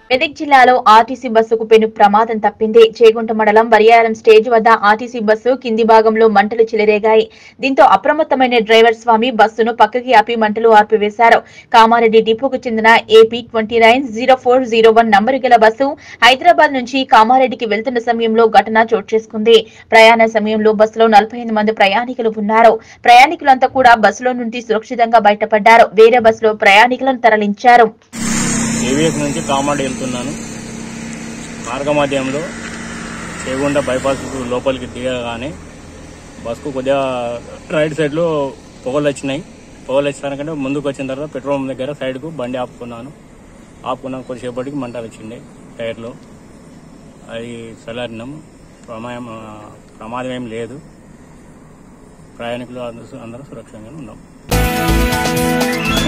మెదక్ జిల్లాలో ఆర్టీసీ బస్సుకు పెను ప్రమాదం తప్పింది చేగుంట మండలం బరియారం స్టేజ్ వద్ద ఆర్టీసీ బస్సు కింది భాగంలో మంటలు చెలరేగాయి దీంతో అప్రమత్తమైన డ్రైవర్ స్వామి బస్సును పక్కకి ఆపి మంటలు ఆర్పివేశారు కామారెడ్డి డిపోకు చెందిన AP twenty nine zero four zero one నంబరు గల బస్సు హైదరాబాద్ నుంచి కామారెడ్డికి వెళ్తున్న సమయంలో ఘటన చోటు చేసుకుంది ప్రయాణ సమయంలో బస్సులో నలభై ఎనిమిది మంది ప్రయాణికులు ఉన్నారు ప్రయాణికులంతా కూడా బస్సులో నుండి సురక్షితంగా బయటపడ్డారు వేరే బస్సులో ప్రయాణికులను తరలించారు ఏవిఎస్ నుంచి కామారెడ్డి వెళ్తున్నాను మార్గమధ్యంలో చేగుంట బైపాస్ లోపలికి దిగగానే బస్కు కొద్దిగా రైట్ సైడ్లో పొగలు వచ్చినాయి పొగలు వచ్చినాకంటే ముందుకు వచ్చిన తర్వాత పెట్రోల్ పంప్ దగ్గర సైడ్కు బండి ఆపుకున్నాను ఆపుకున్నాను కొద్దిసేపటికి మంటలు వచ్చిండే టైర్లో అది చల్లారినాం ప్రమాదం ప్రమాదం ఏం లేదు ప్రయాణికులు అందరూ అందరూ సురక్షంగానే ఉన్నాం